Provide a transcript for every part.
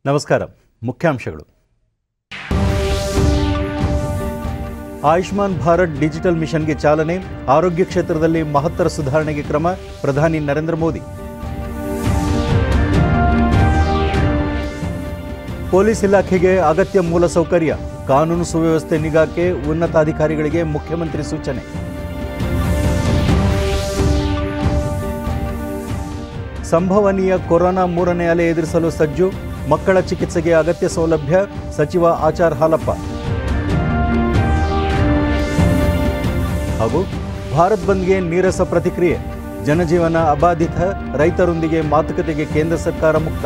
ನಮಸ್ಕಾರ ಮುಖ್ಯಾಂಶಗಳು ಆಯುಷ್ಮಾನ್ ಭಾರತ್ ಡಿಜಿಟಲ್ ಮಿಷನ್ಗೆ ಚಾಲನೆ ಆರೋಗ್ಯ ಕ್ಷೇತ್ರದಲ್ಲಿ ಮಹತ್ತರ ಸುಧಾರಣೆಗೆ ಕ್ರಮ ಪ್ರಧಾನಿ ನರೇಂದ್ರ ಮೋದಿ ಪೊಲೀಸ್ ಇಲಾಖೆಗೆ ಅಗತ್ಯ ಮೂಲಸೌಕರ್ಯ ಕಾನೂನು ಸುವ್ಯವಸ್ಥೆ ನಿಗಾಕ್ಕೆ ಉನ್ನತಾಧಿಕಾರಿಗಳಿಗೆ ಮುಖ್ಯಮಂತ್ರಿ ಸೂಚನೆ ಸಂಭವನೀಯ ಕೊರೋನಾ ಮೂರನೇ ಅಲೆ ಎದುರಿಸಲು ಸಜ್ಜು ಮಕ್ಕಳ ಚಿಕಿತ್ಸೆಗೆ ಅಗತ್ಯ ಸೌಲಭ್ಯ ಸಚಿವ ಆಚಾರ್ ಹಾಲಪ್ಪ ಹಾಗೂ ಭಾರತ್ ಬಂದ್ಗೆ ನೀರಸ ಪ್ರತಿಕ್ರಿಯೆ ಜನಜೀವನ ಅಬಾಧಿತ ರೈತರೊಂದಿಗೆ ಮಾತುಕತೆಗೆ ಕೇಂದ್ರ ಸರ್ಕಾರ ಮುಕ್ತ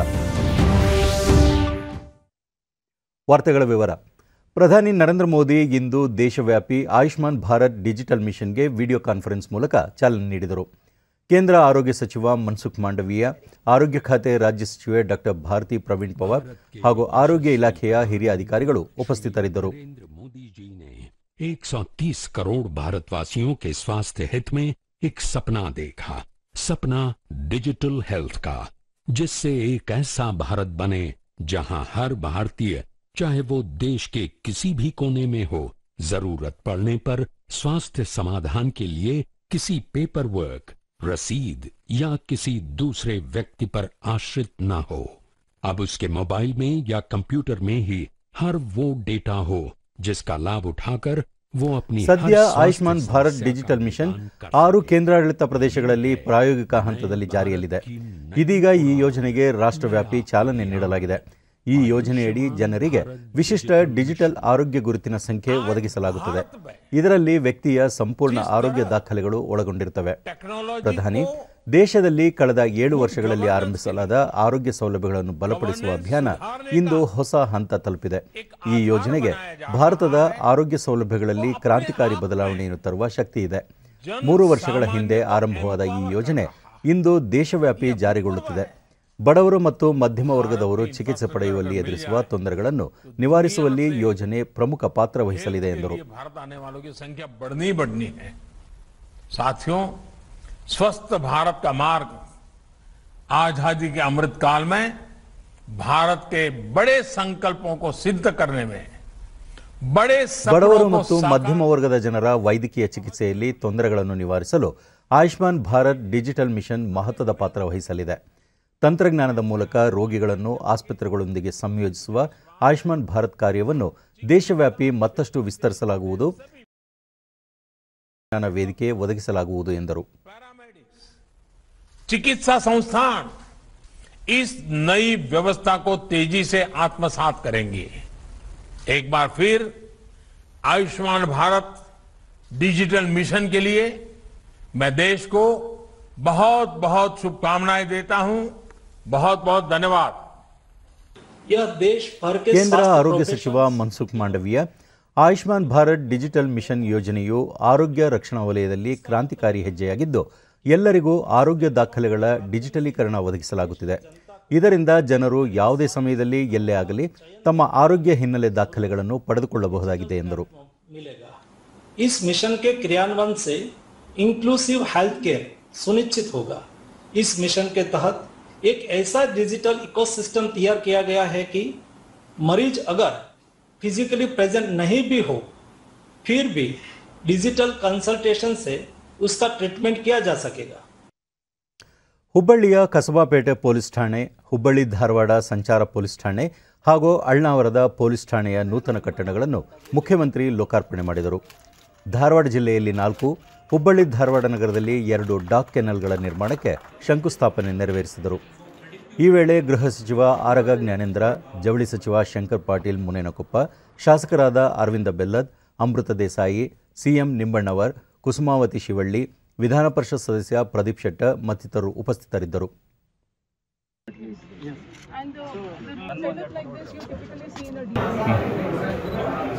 ವಾರ್ತೆಗಳ ವಿವರ ಪ್ರಧಾನಿ ನರೇಂದ್ರ ಮೋದಿ ಇಂದು ದೇಶವ್ಯಾಪಿ ಆಯುಷ್ಮಾನ್ ಭಾರತ್ ಡಿಜಿಟಲ್ ಮಿಷನ್ಗೆ ವಿಡಿಯೋ ಕಾನ್ಫರೆನ್ಸ್ ಮೂಲಕ ಚಾಲನೆ ನೀಡಿದರು ಕೇಂದ್ರ ಆರೋಗ್ಯ ಸಚಿವ ಮನ್ಸುಖ್ ಮಾಂಡವೀಯ ಆರೋಗ್ಯ ಖಾತೆ ರಾಜ್ಯ ಸಚಿವೆ ಡಾಕ್ಟರ್ ಭಾರತಿ ಪ್ರವೀಣ್ ಪವಾರ್ ಹಾಗೂ ಆರೋಗ್ಯ ಇಲಾಖೆಯ ಹಿರಿಯ ಅಧಿಕಾರಿಗಳು ಉಪಸ್ಥಿತರಿದ್ದರು नरेंद्र मोदी जी ने 130 करोड़ भारतवासियों के स्वास्थ्य हित में एक सपना देखा सपना डिजिटल हेल्थ का जिससे एक ऐसा भारत बने जहां हर भारतीय चाहे वो देश के किसी भी कोने में हो जरूरत पड़ने पर स्वास्थ्य समाधान के लिए किसी पेपर वर्क रसीद या किसी दूसरे व्यक्ति पर आश्रित न हो अब उसके मोबाइल में या कंप्यूटर में ही हर वो डेटा हो जिसका लाभ उठाकर वो अपनी हर ಸದ್ಯ स्वास्थ्य ಆಯುಷ್ಮಾನ್ ಭಾರತ್ समस्या ಡಿಜಿಟಲ್ का ಮಿಷನ್ निदान कर ಆರು सके। ಕೇಂದ್ರಾಡಳಿತ ಪ್ರದೇಶಗಳಲ್ಲಿ ಪ್ರಾಯೋಗಿಕ ಹಂತದಲ್ಲಿ ಜಾರಿಯಲ್ಲಿದೆ ಇದೀಗ ಈ ಯೋಜನೆಗೆ ರಾಷ್ಟ್ರವ್ಯಾಪಿ ಚಾಲನೆ ನೀಡಲಾಗಿದೆ ಈ ಯೋಜನೆಯಡಿ ಜನರಿಗೆ ವಿಶಿಷ್ಟ ಡಿಜಿಟಲ್ ಆರೋಗ್ಯ ಗುರುತಿನ ಸಂಖ್ಯೆ ಒದಗಿಸಲಾಗುತ್ತದೆ ಇದರಲ್ಲಿ ವ್ಯಕ್ತಿಯ ಸಂಪೂರ್ಣ ಆರೋಗ್ಯ ದಾಖಲೆಗಳು ಒಳಗೊಂಡಿರುತ್ತವೆ ಪ್ರಧಾನಿ ದೇಶದಲ್ಲಿ ಕಳೆದ ಏಳು ವರ್ಷಗಳಲ್ಲಿ ಆರಂಭಿಸಲಾದ ಆರೋಗ್ಯ ಸೌಲಭ್ಯಗಳನ್ನು ಬಲಪಡಿಸುವ ಅಭಿಯಾನ ಇಂದು ಹೊಸ ಹಂತ ತಲುಪಿದೆ ಈ ಯೋಜನೆಗೆ ಭಾರತದ ಆರೋಗ್ಯ ಸೌಲಭ್ಯಗಳಲ್ಲಿ ಕ್ರಾಂತಿಕಾರಿ ಬದಲಾವಣೆಯನ್ನು ತರುವ ಶಕ್ತಿ ಇದೆ ಮೂರು ವರ್ಷಗಳ ಹಿಂದೆ ಆರಂಭವಾದ ಈ ಯೋಜನೆ ಇಂದು ದೇಶವ್ಯಾಪಿ ಜಾರಿಗೊಳ್ಳುತ್ತಿದೆ ಬಡವರು ಮತ್ತು ಮಧ್ಯಮ ವರ್ಗದವರು ಚಿಕಿತ್ಸೆ ಪಡೆಯುವಲ್ಲಿ ಎದುರಿಸುವ ತೊಂದರೆಗಳನ್ನು ನಿವಾರಿಸುವಲ್ಲಿ ಯೋಜನೆ ಪ್ರಮುಖ ಪಾತ್ರ ವಹಿಸಲಿದೆ ಎಂದರು ये भारत आने वालों की संख्या बढ़नी ही बढ़नी है साथियों स्वस्थ भारत का मार्ग आजादी के अमृत काल में भारत के बड़े संकल्पों को सिद्ध करने में बड़े ಬಡವರು सपनों को ಮತ್ತು साकार ಮಧ್ಯಮ ವರ್ಗದ ಜನರ ವೈದ್ಯಕೀಯ ಚಿಕಿತ್ಸೆಯಲ್ಲಿ ತೊಂದರೆಗಳನ್ನು ನಿವಾರಿಸಲು ಆಯುಷ್ಮಾನ್ ಭಾರತ್ ಡಿಜಿಟಲ್ ಮಿಷನ್ ಮಹತ್ವದ ಪಾತ್ರ ವಹಿಸಲಿದೆ ತಂತ್ರಜ್ಞಾನದ ಮೂಲಕ ರೋಗಿಗಳನ್ನು ಆಸ್ಪತ್ರೆಗಳೊಂದಿಗೆ ಸಂಯೋಜಿಸುವ ಆಯುಷ್ಮಾನ್ ಭಾರತ್ ಕಾರ್ಯವನ್ನು ದೇಶವ್ಯಾಪಿ ಮತ್ತಷ್ಟು ವಿಸ್ತರಿಸಲಾಗುವುದು ಜ್ಞಾನ ವೇದಿಕೆ ಒದಗಿಸಲಾಗುವುದು ಎಂದರು चिकित्सा संस्थान इस नई व्यवस्था को तेजी से आत्मसात करेंगे एक बार फिर आयुष्मान भारत डिजिटल मिशन के लिए मैं देश को बहुत बहुत शुभकामनाएं देता हूं बहुत बहुत धन्यवाद यह देश भर के ಕೇಂದ್ರ स्वास्थ्य ಆರೋಗ್ಯ प्रोफेशनल्स ಸಚಿವ ಮನ್ಸುಖ್ ಮಾಂಡವೀಯ ಆಯುಷ್ಮಾನ್ ಭಾರತ್ ಡಿಜಿಟಲ್ ಮಿಷನ್ ಯೋಜನೆಯು ಆರೋಗ್ಯ ರಕ್ಷಣಾ ವಲಯದಲ್ಲಿ ಕ್ರಾಂತಿಕಾರಿ ಹೆಜ್ಜೆಯಾಗಿದ್ದು ಎಲ್ಲರಿಗೂ ಆರೋಗ್ಯ ದಾಖಲೆಗಳ ಡಿಜಿಟಲೀಕರಣ ಒದಗಿಸಲಾಗುತ್ತಿದೆ ಇದರಿಂದ ಜನರು ಯಾವುದೇ ಸಮಯದಲ್ಲಿ ಎಲ್ಲೇ ಆಗಲಿ ತಮ್ಮ ಆರೋಗ್ಯ ಹಿನ್ನೆಲೆ ದಾಖಲೆಗಳನ್ನು ಪಡೆದುಕೊಳ್ಳಬಹುದಾಗಿದೆ ಎಂದರು मिलेगा इस मिशन के क्रियान्वयन से इंक्लूसिव हेल्थ केयर सुनिश्चित होगा इस मिशन के तहत एक ऐसा डिजिटल इकोसिस्टम तैयार किया गया है कि मरीज अगर फिजिकली प्रेजेंट नहीं भी हो फिर भी डिजिटल कंसल्टेशन से उसका ट्रीटमेंट किया जा सकेगा ಹುಬ್ಬಳ್ಳಿಯ ಕಸಬಾಪೇಟೆ ಪೊಲೀಸ್ ಠಾಣೆ ಹುಬ್ಬಳ್ಳಿ ಧಾರವಾಡ ಸಂಚಾರ ಪೊಲೀಸ್ ಠಾಣೆ ಹಾಗೂ ಅಳ್ನಾವರದ ಪೊಲೀಸ್ ಠಾಣೆಯ ನೂತನ ಕಟ್ಟಡಗಳನ್ನು ಮುಖ್ಯಮಂತ್ರಿ ಲೋಕಾರ್ಪಣೆ ಮಾಡಿದರು ಧಾರವಾಡ ಜಿಲ್ಲೆಯಲ್ಲಿ ನಾಲ್ಕು ಹುಬ್ಬಳ್ಳಿ ಧಾರವಾಡ ನಗರದಲ್ಲಿ ಎರಡು ಡಾಕ್ ಕೆನಲ್ಗಳ ನಿರ್ಮಾಣಕ್ಕೆ ಶಂಕುಸ್ಥಾಪನೆ ನೆರವೇರಿಸಿದರು ಈ ವೇಳೆ ಗೃಹ ಸಚಿವ ಆರಗ ಜ್ಞಾನೇಂದ್ರ ಜವಳಿ ಸಚಿವ ಶಂಕರ್ ಪಾಟೀಲ್ ಮುನೇನಕೊಪ್ಪ ಶಾಸಕರಾದ ಅರವಿಂದ ಬೆಲ್ಲದ್ ಅಮೃತ ದೇಸಾಯಿ ಸಿಎಂ ನಿಂಬಣ್ಣವರ್ ಕುಸುಮಾವತಿ ಶಿವಳ್ಳಿ ವಿಧಾನ ಪರಿಷತ್ ಸದಸ್ಯ ಪ್ರದೀಪ್ ಶೆಟ್ಟ ಮತ್ತಿತರರು ಉಪಸ್ಥಿತರಿದ್ದರು And uh, the setup like this you typically see in a deep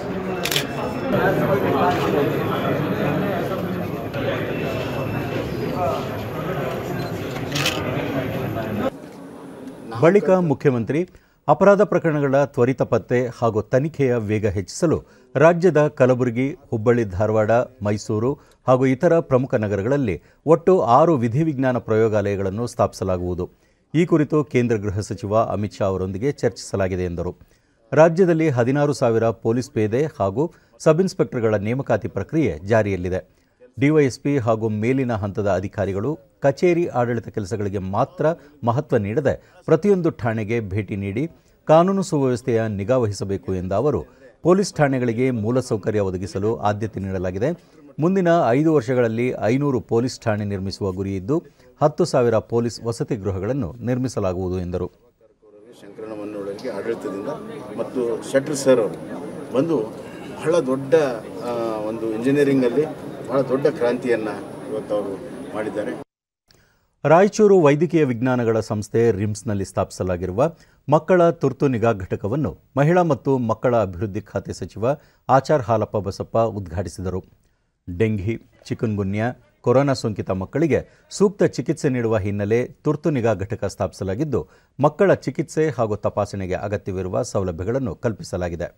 ಬಳಿಕ ಮುಖ್ಯಮಂತ್ರಿ ಅಪರಾಧ ಪ್ರಕರಣಗಳ ತ್ವರಿತ ಪತ್ತೆ ಹಾಗೂ ತನಿಖೆಯ ವೇಗ ಹೆಚ್ಚಿಸಲು ರಾಜ್ಯದ ಕಲಬುರಗಿ ಹುಬ್ಬಳ್ಳಿ ಧಾರವಾಡ ಮೈಸೂರು ಹಾಗೂ ಇತರ ಪ್ರಮುಖ ನಗರಗಳಲ್ಲಿ ಒಟ್ಟು ಆರು ವಿಧಿವಿಜ್ಞಾನ ಪ್ರಯೋಗಾಲಯಗಳನ್ನು ಸ್ಥಾಪಿಸಲಾಗುವುದು ಈ ಕುರಿತು ಕೇಂದ್ರ ಗೃಹ ಸಚಿವ ಅಮಿತ್ ಶಾ ಅವರೊಂದಿಗೆ ಚರ್ಚಿಸಲಾಗಿದೆ ಎಂದರು ರಾಜ್ಯದಲ್ಲಿ ಹದಿನಾರು ಸಾವಿರ ಪೊಲೀಸ್ ಪೇದೆ ಹಾಗೂ ಸಬ್ ಇನ್ಸ್ಪೆಕ್ಟರ್ಗಳ ನೇಮಕಾತಿ ಪ್ರಕ್ರಿಯೆ ಜಾರಿಯಲ್ಲಿದೆ ಡಿವೈಎಸ್ಪಿ ಹಾಗೂ ಮೇಲಿನ ಹಂತದ ಅಧಿಕಾರಿಗಳು ಕಚೇರಿ ಆಡಳಿತ ಕೆಲಸಗಳಿಗೆ ಮಾತ್ರ ಮಹತ್ವ ನೀಡದೆ ಪ್ರತಿಯೊಂದು ಠಾಣೆಗೆ ಭೇಟಿ ನೀಡಿ ಕಾನೂನು ಸುವ್ಯವಸ್ಥೆಯ ನಿಗಾ ವಹಿಸಬೇಕು ಎಂದ ಅವರು ಪೊಲೀಸ್ ಠಾಣೆಗಳಿಗೆ ಮೂಲಸೌಕರ್ಯ ಒದಗಿಸಲು ಆದ್ಯತೆ ನೀಡಲಾಗಿದೆ ಮುಂದಿನ ಐದು ವರ್ಷಗಳಲ್ಲಿ ಐನೂರು ಪೊಲೀಸ್ ಠಾಣೆ ನಿರ್ಮಿಸುವ ಗುರಿಯಿದ್ದು ಹತ್ತು ಸಾವಿರ ಪೊಲೀಸ್ ವಸತಿ ಗೃಹಗಳನ್ನು ನಿರ್ಮಿಸಲಾಗುವುದು ಎಂದರು ಶಂಕರಣ್ಣ ಮನ್ನೊಳಗೆ ಆಡಳಿತದಿಂದ ಮತ್ತು ಶೆಟ್ಟರ್ ಸರ್ ಅವರು ಬಂದು ಬಹಳ ದೊಡ್ಡ ಆ, ಒಂದು ಇಂಜಿನಿಯರಿಂಗಲ್ಲಿ ಬಹಳ ದೊಡ್ಡ ಕ್ರಾಂತಿಯನ್ನು ಇವತ್ತು ಅವರು ಮಾಡಿದ್ದಾರೆ ರಾಯಚೂರು ವೈದ್ಯಕೀಯ ವಿಜ್ಞಾನಗಳ ಸಂಸ್ಥೆ ರಿಮ್ಸ್ನಲ್ಲಿ ಸ್ಥಾಪಿಸಲಾಗಿರುವ ಮಕ್ಕಳ ತುರ್ತು ನಿಗಾ ಘಟಕವನ್ನು ಮಹಿಳಾ ಮತ್ತು ಮಕ್ಕಳ ಅಭಿವೃದ್ಧಿ ಖಾತೆ ಸಚಿವ ಆಚಾರ್ ಹಾಲಪ್ಪ ಬಸಪ್ಪ ಉದ್ಘಾಟಿಸಿದರು ಡೆಂಘಿ ಚಿಕನ್ಗುನ್ಯಾ ಕೊರೋನಾ ಸೋಂಕಿತ ಮಕ್ಕಳಿಗೆ ಸೂಕ್ತ ಚಿಕಿತ್ಸೆ ನೀಡುವ ಹಿನ್ನೆಲೆ ತುರ್ತು ನಿಗಾ ಘಟಕ ಸ್ಥಾಪಿಸಲಾಗಿದ್ದು ಮಕ್ಕಳ ಚಿಕಿತ್ಸೆ ಹಾಗೂ ತಪಾಸಣೆಗೆ ಅಗತ್ಯವಿರುವ ಸೌಲಭ್ಯಗಳನ್ನು ಕಲ್ಪಿಸಲಾಗಿದೆ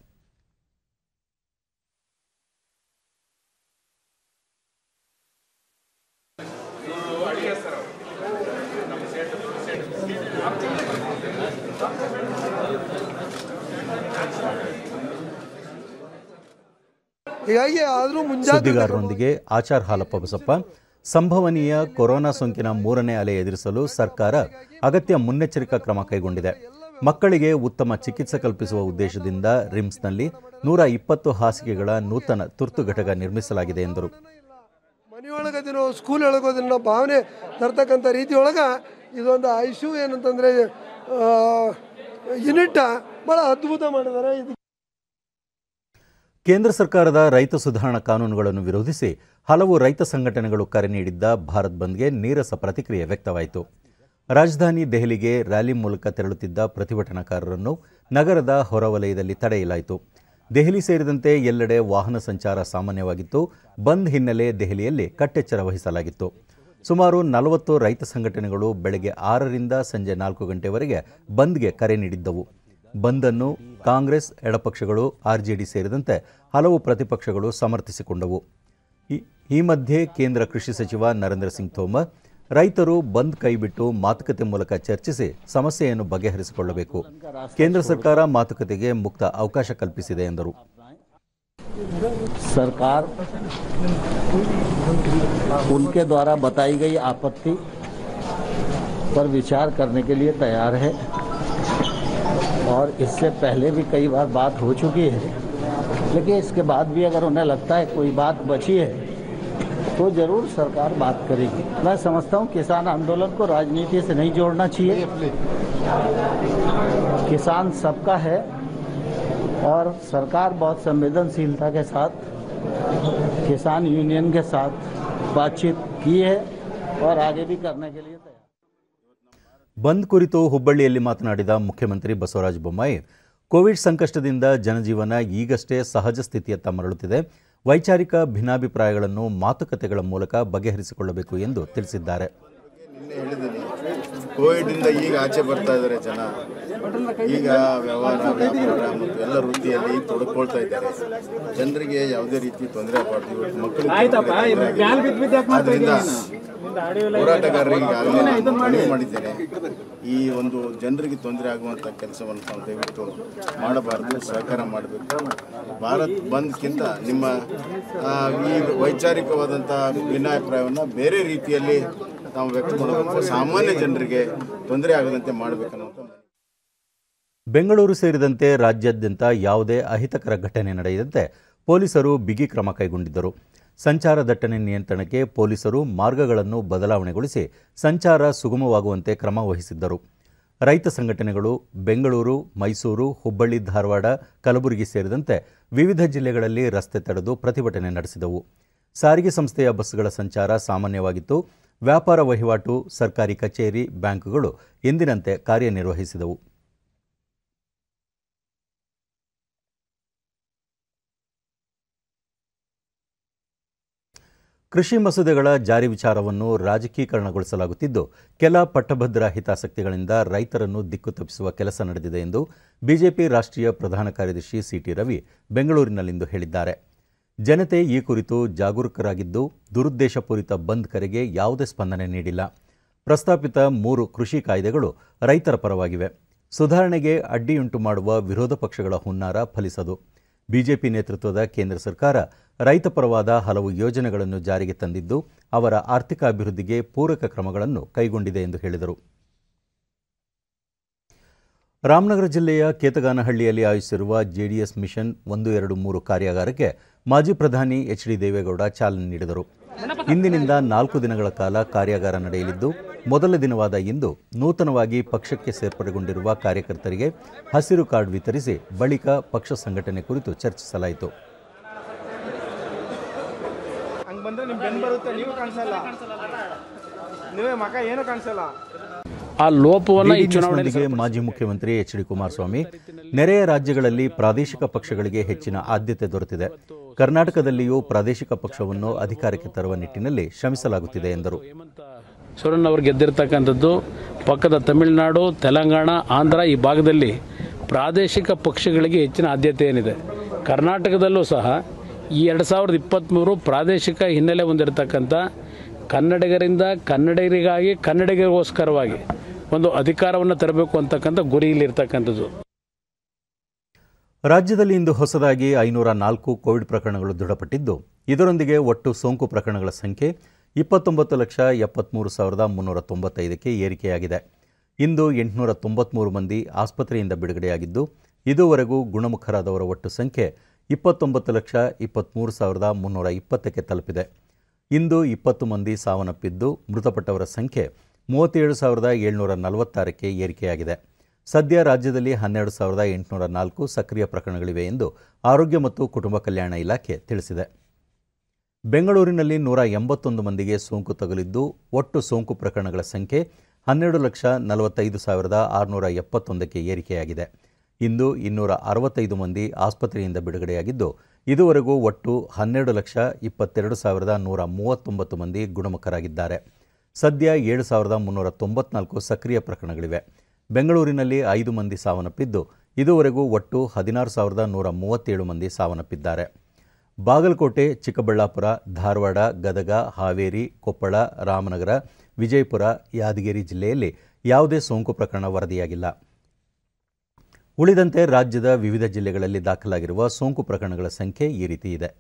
ಹೀಗಾಗಿ ಆದರೂ ಮುಂಜಾಗ್ರತೆ ಸುದ್ದಿಗಾರರೊಂದಿಗೆ ಆಚಾರ್ ಹಾಲಪ್ಪ ಬಸಪ್ಪ ಸಂಭವನೀಯ ಕೊರೋನಾ ಸೋಂಕಿನ ಮೂರನೇ ಅಲೆ ಎದುರಿಸಲು ಸರ್ಕಾರ ಅಗತ್ಯ ಮುನ್ನೆಚ್ಚರಿಕಾ ಕ್ರಮ ಕೈಗೊಂಡಿದೆ ಮಕ್ಕಳಿಗೆ ಉತ್ತಮ ಚಿಕಿತ್ಸೆ ಕಲ್ಪಿಸುವ ಉದ್ದೇಶದಿಂದ ರಿಮ್ಸ್ನಲ್ಲಿ ನೂರ ಇಪ್ಪತ್ತು ಹಾಸಿಗೆಗಳ ನೂತನ ತುರ್ತು ಘಟಕ ನಿರ್ಮಿಸಲಾಗಿದೆ ಎಂದರು ಮನೆಯೊಳಗದಿನೋ ಸ್ಕೂಲ್ ಒಳಗೋದಿನೋ ಭಾವನೆ ತರ್ತಕ್ಕಂಥ ರೀತಿ ಒಳಗೆ ಇದೊಂದು ಐಶು ಏನಂತಂದರೆ ಯೂನಿಟ್ ಭಾಳ ಅದ್ಭುತ ಮಾಡಿದ್ದಾರೆ ಇದು ಕೇಂದ್ರ ಸರ್ಕಾರದ ರೈತ ಸುಧಾರಣಾ ಕಾನೂನುಗಳನ್ನು ವಿರೋಧಿಸಿ ಹಲವು ರೈತ ಸಂಘಟನೆಗಳು ಕರೆ ನೀಡಿದ್ದ ಭಾರತ್ ಬಂದ್ಗೆ ನೀರಸ ಪ್ರತಿಕ್ರಿಯೆ ವ್ಯಕ್ತವಾಯಿತು ರಾಜಧಾನಿ ದೆಹಲಿಗೆ ರ್ಯಾಲಿ ಮೂಲಕ ತೆರಳುತ್ತಿದ್ದ ಪ್ರತಿಭಟನಾಕಾರರನ್ನು ನಗರದ ಹೊರವಲಯದಲ್ಲಿ ತಡೆಯಲಾಯಿತು ದೆಹಲಿ ಸೇರಿದಂತೆ ಎಲ್ಲೆಡೆ ವಾಹನ ಸಂಚಾರ ಸಾಮಾನ್ಯವಾಗಿತ್ತು ಬಂದ್ ಹಿನ್ನೆಲೆ ದೆಹಲಿಯಲ್ಲಿ ಕಟ್ಟೆಚ್ಚರ ವಹಿಸಲಾಗಿತ್ತು ಸುಮಾರು ನಲವತ್ತು ರೈತ ಸಂಘಟನೆಗಳು ಬೆಳಗ್ಗೆ ಆರರಿಂದ ಸಂಜೆ ನಾಲ್ಕು ಗಂಟೆವರೆಗೆ ಬಂದ್ಗೆ ಕರೆ ನೀಡಿದ್ದವು ಬಂದನ್ನು ಕಾಂಗ್ರೆಸ್ ಎಡಪಕ್ಷಗಳು ಆರ್ಜೆಡಿ ಸೇರಿದಂತೆ ಹಲವು ಪ್ರತಿಪಕ್ಷಗಳು ಸಮರ್ಥಿಸಿಕೊಂಡವು ಈ- ಈ ಮಧ್ಯೆ ಕೇಂದ್ರ ಕೃಷಿ ಸಚಿವ ನರೇಂದ್ರ ಸಿಂಗ್ ತೋಮರ್ ರೈತರು ಬಂದ್ ಕೈಬಿಟ್ಟು ಮಾತುಕತೆ ಮೂಲಕ ಚರ್ಚಿಸಿ ಸಮಸ್ಯೆಯನ್ನು ಬಗೆಹರಿಸಿಕೊಳ್ಳಬೇಕು ಕೇಂದ್ರ ಸರ್ಕಾರ ಮಾತುಕತೆಗೆ ಮುಕ್ತ ಅವಕಾಶ ಕಲ್ಪಿಸಿದೆ ಎಂದರು सरकार उनके द्वारा बताई गई आपत्ति पर विचार करने के लिए तैयार है और इससे पहले भी कई बार बात हो चुकी है लेकिन इसके बाद भी अगर उन्हें लगता है कोई बात बची है तो जरूर सरकार बात करेगी मैं समझता हूँ किसान आंदोलन को राजनीति से नहीं जोड़ना चाहिए किसान सबका है और सरकार बहुत संवेदनशीलता के साथ किसान यूनियन के साथ बातचीत की है और आगे भी करने के लिए तैयार ಬಂದ್ ಕುರಿತು ಹುಬ್ಬಳ್ಳಿಯಲ್ಲಿ ಮಾತನಾಡಿದ ಮುಖ್ಯಮಂತ್ರಿ ಬಸವರಾಜ ಬೊಮ್ಮಾಯಿ ಕೋವಿಡ್ ಸಂಕಷ್ಟದಿಂದ ಜನಜೀವನ ಈಗಷ್ಟೇ ಸಹಜ ಸ್ಥಿತಿಯತ್ತ ಮರಳುತ್ತಿದೆ ವೈಚಾರಿಕ ಭಿನ್ನಾಭಿಪ್ರಾಯಗಳನ್ನು ಮಾತುಕತೆಗಳ ಮೂಲಕ ಬಗೆಹರಿಸಿಕೊಳ್ಳಬೇಕು ಎಂದು ತಿಳಿಸಿದ್ದಾರೆ ನಿನ್ನೆ ಹೇಳಿದ್ದೀನಿ ಕೋವಿಡಿಂದ ಈಗ ಆಚೆ ಬರ್ತಾ ಇದ್ದಾರೆ ಜನ ಈಗ ವ್ಯವಹಾರ ವ್ಯಾಪಾರ ಮತ್ತು ಎಲ್ಲ ವೃತ್ತಿಯಲ್ಲಿ ತೊಡಕೊಳ್ತಾ ಇದ್ದಾರೆ ಜನರಿಗೆ ಯಾವುದೇ ರೀತಿ ತೊಂದರೆ ಆಗಬಾರ್ದು ಇವತ್ತು ಮಕ್ಕಳಿಗೆ ಆದ್ರಿಂದ ಹೋರಾಟಗಾರರಿಗೆ ಆಗಲೇ ನಾನು ಮನವಿ ಮಾಡಿದ್ದೇನೆ ಈ ಒಂದು ಜನರಿಗೆ ತೊಂದರೆ ಆಗುವಂಥ ಕೆಲಸವನ್ನು ತಾವು ದಯವಿಟ್ಟು ಮಾಡಬಾರ್ದು ಸಹಕಾರ ಮಾಡಬೇಕು ಭಾರತ್ ಬಂದ್ಗಿಂತ ನಿಮ್ಮ ಆ, ಈ ವೈಚಾರಿಕವಾದಂಥ ಭಿನ್ನಾಭಿಪ್ರಾಯವನ್ನು ಬೇರೆ ರೀತಿಯಲ್ಲಿ ನಾವು ವ್ಯಕ್ತ ಮಾಡಬೇಕು ಸಾಮಾನ್ಯ ಜನರಿಗೆ ತೊಂದರೆ ಆಗದಂತೆ ಮಾಡಬೇಕನ್ನುವಂಥ ಮನವಿ. ಬೆಂಗಳೂರು ಸೇರಿದಂತೆ ರಾಜ್ಯಾದ್ಯಂತ ಯಾವುದೇ ಅಹಿತಕರ ಘಟನೆ ನಡೆಯದಂತೆ ಪೊಲೀಸರು ಬಿಗಿ ಕ್ರಮ ಕೈಗೊಂಡಿದ್ದರು ಸಂಚಾರ ದಟ್ಟಣೆ ನಿಯಂತ್ರಣಕ್ಕೆ ಪೊಲೀಸರು ಮಾರ್ಗಗಳನ್ನು ಬದಲಾವಣೆಗೊಳಿಸಿ ಸಂಚಾರ ಸುಗಮವಾಗುವಂತೆ ಕ್ರಮ ವಹಿಸಿದ್ದರು ರೈತ ಸಂಘಟನೆಗಳು ಬೆಂಗಳೂರು ಮೈಸೂರು ಹುಬ್ಬಳ್ಳಿ ಧಾರವಾಡ ಕಲಬುರಗಿ ಸೇರಿದಂತೆ ವಿವಿಧ ಜಿಲ್ಲೆಗಳಲ್ಲಿ ರಸ್ತೆ ತಡೆದು ಪ್ರತಿಭಟನೆ ನಡೆಸಿದವು ಸಾರಿಗೆ ಸಂಸ್ಥೆಯ ಬಸ್ಗಳ ಸಂಚಾರ ಸಾಮಾನ್ಯವಾಗಿತ್ತು ವ್ಯಾಪಾರ ವಹಿವಾಟು ಸರ್ಕಾರಿ ಕಚೇರಿ ಬ್ಯಾಂಕುಗಳು ಎಂದಿನಂತೆ ಕಾರ್ಯನಿರ್ವಹಿಸಿದವು ಕೃಷಿ ಮಸೂದೆಗಳ ಜಾರಿ ವಿಚಾರವನ್ನು ರಾಜಕೀಕರಣಗೊಳಿಸಲಾಗುತ್ತಿದ್ದು ಕೆಲ ಪಟ್ಟಭದ್ರ ಹಿತಾಸಕ್ತಿಗಳಿಂದ ರೈತರನ್ನು ದಿಕ್ಕು ತಪ್ಪಿಸುವ ಕೆಲಸ ನಡೆದಿದೆ ಎಂದು ಬಿಜೆಪಿ ರಾಷ್ಟ್ರೀಯ ಪ್ರಧಾನ ಕಾರ್ಯದರ್ಶಿ ಸಿಟಿ ರವಿ ಬೆಂಗಳೂರಿನಲ್ಲಿಂದು ಹೇಳಿದ್ದಾರೆ ಜನತೆ ಈ ಕುರಿತು ಜಾಗರೂಕರಾಗಿದ್ದು ದುರುದ್ದೇಶಪೂರಿತ ಬಂದ್ ಕರೆಗೆ ಯಾವುದೇ ಸ್ಪಂದನೆ ನೀಡಿಲ್ಲ ಪ್ರಸ್ತಾಪಿತ ಮೂರು ಕೃಷಿ ಕಾಯ್ದೆಗಳು ರೈತರ ಪರವಾಗಿವೆ ಸುಧಾರಣೆಗೆ ಅಡ್ಡಿಯುಂಟು ಮಾಡುವ ವಿರೋಧ ಪಕ್ಷಗಳ ಹುನ್ನಾರ ಫಲಿಸದು ಬಿಜೆಪಿ ನೇತೃತ್ವದ ಕೇಂದ್ರ ಸರ್ಕಾರ ರೈತ ಪರವಾದ ಹಲವು ಯೋಜನೆಗಳನ್ನು ಜಾರಿಗೆ ತಂದಿದ್ದು ಅವರ ಆರ್ಥಿಕ ಅಭಿವೃದ್ಧಿಗೆ ಪೂರಕ ಕ್ರಮಗಳನ್ನು ಕೈಗೊಂಡಿದೆ ಎಂದು ಹೇಳಿದರು ರಾಮನಗರ ಜಿಲ್ಲೆಯ ಕೇತಗಾನಹಳ್ಳಿಯಲ್ಲಿ ಆಯೋಜಿಸಿರುವ ಜೆಡಿಎಸ್ ಮಿಷನ್ ಒಂದು ಎರಡು ಮೂರು ಕಾರ್ಯಾಗಾರಕ್ಕೆ ಮಾಜಿ ಪ್ರಧಾನಿ ಎಚ್ ಡಿ ದೇವೇಗೌಡ ಚಾಲನೆ ನೀಡಿದರು ಇಂದಿನಿಂದ ನಾಲ್ಕು ದಿನಗಳ ಕಾಲ ಕಾರ್ಯಾಗಾರ ನಡೆಯಲಿದ್ದು ಮೊದಲ ದಿನವಾದ ಇಂದು ನೂತನವಾಗಿ ಪಕ್ಷಕ್ಕೆ ಸೇರ್ಪಡೆಗೊಂಡಿರುವ ಕಾರ್ಯಕರ್ತರಿಗೆ ಹಸಿರು ಕಾರ್ಡ್ ವಿತರಿಸಿ ಬಳಿಕ ಪಕ್ಷ ಸಂಘಟನೆ ಕುರಿತು ಚರ್ಚಿಸಲಾಯಿತು ಹಂಗೆ ಬಂದ್ರೆ ನಿಮ್ ಬೆನ್ ಬರುತ್ತೆ ನೀವು ಕಾಣಿಸಲ್ಲ ನೀವೇ ಮಕ ಏನು ಕಾಣಿಸಲ್ಲ ಆ ಲೋಪವನ್ನು ಈ ಡಿಡಿ ಚುನಾವಣೆಯಲ್ಲಿ ನ್ಯೂಸ್ನೊಂದಿಗೆ ಮಾಜಿ ಮುಖ್ಯಮಂತ್ರಿ ಎಚ್ ಡಿ ಕುಮಾರಸ್ವಾಮಿ ನೆರೆಯ ರಾಜ್ಯಗಳಲ್ಲಿ ಪ್ರಾದೇಶಿಕ ಪಕ್ಷಗಳಿಗೆ ಹೆಚ್ಚಿನ ಆದ್ಯತೆ ದೊರೆತಿದೆ ಕರ್ನಾಟಕದಲ್ಲಿಯೂ ಪ್ರಾದೇಶಿಕ ಪಕ್ಷವನ್ನು ಅಧಿಕಾರಕ್ಕೆ ತರುವ ನಿಟ್ಟಿನಲ್ಲಿ ಶ್ರಮಿಸಲಾಗುತ್ತಿದೆ ಎಂದರು ಸೋರನ್ ಅವರು ಗೆದ್ದಿರ್ತಕ್ಕಂಥದ್ದು ಪಕ್ಕದ ತಮಿಳುನಾಡು ತೆಲಂಗಾಣ ಆಂಧ್ರ ಈ ಭಾಗದಲ್ಲಿ ಪ್ರಾದೇಶಿಕ ಪಕ್ಷಗಳಿಗೆ ಹೆಚ್ಚಿನ ಆದ್ಯತೆ ಏನಿದೆ ಕರ್ನಾಟಕದಲ್ಲೂ ಸಹ ಈ ಎರಡು ಸಾವಿರದ ಇಪ್ಪತ್ತ್ಮೂರು ಪ್ರಾದೇಶಿಕ ಹಿನ್ನೆಲೆ ಹೊಂದಿರತಕ್ಕಂಥ ಕನ್ನಡಿಗರಿಂದ ಕನ್ನಡಿಗರಿಗಾಗಿ ಕನ್ನಡಿಗರಿಗೋಸ್ಕರವಾಗಿ ಒಂದು ಅಧಿಕಾರವನ್ನು ತರಬೇಕು ಅಂತಕ್ಕಂಥ ಗುರಿ ಇಲ್ಲಿರ್ತಕ್ಕಂಥದ್ದು ರಾಜ್ಯದಲ್ಲಿ ಇಂದು ಹೊಸದಾಗಿ ಐನೂರ ನಾಲ್ಕು ಕೋವಿಡ್ ಪ್ರಕರಣಗಳು ದೃಢಪಟ್ಟಿದ್ದು ಇದರೊಂದಿಗೆ ಒಟ್ಟು ಸೋಂಕು ಪ್ರಕರಣಗಳ ಸಂಖ್ಯೆ ಇಪ್ಪತ್ತೊಂಬತ್ತು ಲಕ್ಷ ಎಪ್ಪತ್ತ್ಮೂರು ಸಾವಿರದ ಮುನ್ನೂರ ತೊಂಬತ್ತೈದಕ್ಕೆ ಏರಿಕೆಯಾಗಿದೆ ಇಂದು ಎಂಟುನೂರ ತೊಂಬತ್ತ್ಮೂರು ಮಂದಿ ಆಸ್ಪತ್ರೆಯಿಂದ ಬಿಡುಗಡೆಯಾಗಿದ್ದು ಇದುವರೆಗೂ ಗುಣಮುಖರಾದವರ ಒಟ್ಟು ಸಂಖ್ಯೆ ಇಪ್ಪತ್ತೊಂಬತ್ತು ಲಕ್ಷ ಇಪ್ಪತ್ತ್ಮೂರು ಸಾವಿರದ ಮುನ್ನೂರ ಇಪ್ಪತ್ತಕ್ಕೆ ತಲುಪಿದೆ ಇಂದು ಇಪ್ಪತ್ತು ಮಂದಿ ಸಾವನ್ನಪ್ಪಿದ್ದು ಮೃತಪಟ್ಟವರ ಸಂಖ್ಯೆ ಮೂವತ್ತೇಳು ಸಾವಿರದ ಏಳ್ನೂರ ನಲವತ್ತಾರಕ್ಕೆ ಏರಿಕೆಯಾಗಿದೆ ಸದ್ಯ ರಾಜ್ಯದಲ್ಲಿ ಹನ್ನೆರಡು ಸಾವಿರದ ಎಂಟುನೂರ ನಾಲ್ಕು ಸಕ್ರಿಯ ಪ್ರಕರಣಗಳಿವೆ ಎಂದು ಆರೋಗ್ಯ ಮತ್ತು ಕುಟುಂಬ ಕಲ್ಯಾಣ ಇಲಾಖೆ ತಿಳಿಸಿದೆ ಬೆಂಗಳೂರಿನಲ್ಲಿ ನೂರ ಎಂಬತ್ತೊಂದು ಮಂದಿಗೆ ಸೋಂಕು ತಗುಲಿದ್ದು ಒಟ್ಟು ಸೋಂಕು ಪ್ರಕರಣಗಳ ಸಂಖ್ಯೆ ಹನ್ನೆರಡು ಲಕ್ಷ ನಲವತ್ತೈದು ಸಾವಿರದ ಆರುನೂರ ಎಪ್ಪತ್ತೊಂದಕ್ಕೆ ಏರಿಕೆಯಾಗಿದೆ ಇಂದು ಇನ್ನೂರ ಅರವತ್ತೈದು ಮಂದಿ ಆಸ್ಪತ್ರೆಯಿಂದ ಬಿಡುಗಡೆಯಾಗಿದ್ದು ಇದುವರೆಗೂ ಒಟ್ಟು ಹನ್ನೆರಡು ಲಕ್ಷ ಇಪ್ಪತ್ತೆರಡು ಸಾವಿರದ ನೂರ ಮೂವತ್ತೊಂಬತ್ತು ಮಂದಿ ಗುಣಮುಖರಾಗಿದ್ದಾರೆ ಸದ್ಯ ಏಳು ಸಾವಿರದ ಮುನ್ನೂರ ತೊಂಬತ್ನಾಲ್ಕು ಸಕ್ರಿಯ ಪ್ರಕರಣಗಳಿವೆ ಬೆಂಗಳೂರಿನಲ್ಲಿ ಐದು ಮಂದಿ ಸಾವನ್ನಪ್ಪಿದ್ದು ಇದುವರೆಗೂ ಒಟ್ಟು ಹದಿನಾರು ಸಾವಿರದ ನೂರ ಮೂವತ್ತೇಳು ಮಂದಿ ಸಾವನ್ನಪ್ಪಿದ್ದಾರೆ ಬಾಗಲಕೋಟೆ ಚಿಕ್ಕಬಳ್ಳಾಪುರ ಧಾರವಾಡ ಗದಗ ಹಾವೇರಿ ಕೊಪ್ಪಳ ರಾಮನಗರ ವಿಜಯಪುರ ಯಾದಗಿರಿ ಜಿಲ್ಲೆಯಲ್ಲಿ ಯಾವುದೇ ಸೋಂಕು ಪ್ರಕರಣ ವರದಿಯಾಗಿಲ್ಲ ಉಳಿದಂತೆ ರಾಜ್ಯದ ವಿವಿಧ ಜಿಲ್ಲೆಗಳಲ್ಲಿ ದಾಖಲಾಗಿರುವ ಸೋಂಕು ಪ್ರಕರಣಗಳ ಸಂಖ್ಯೆ ಈ ರೀತಿ ಇದೆ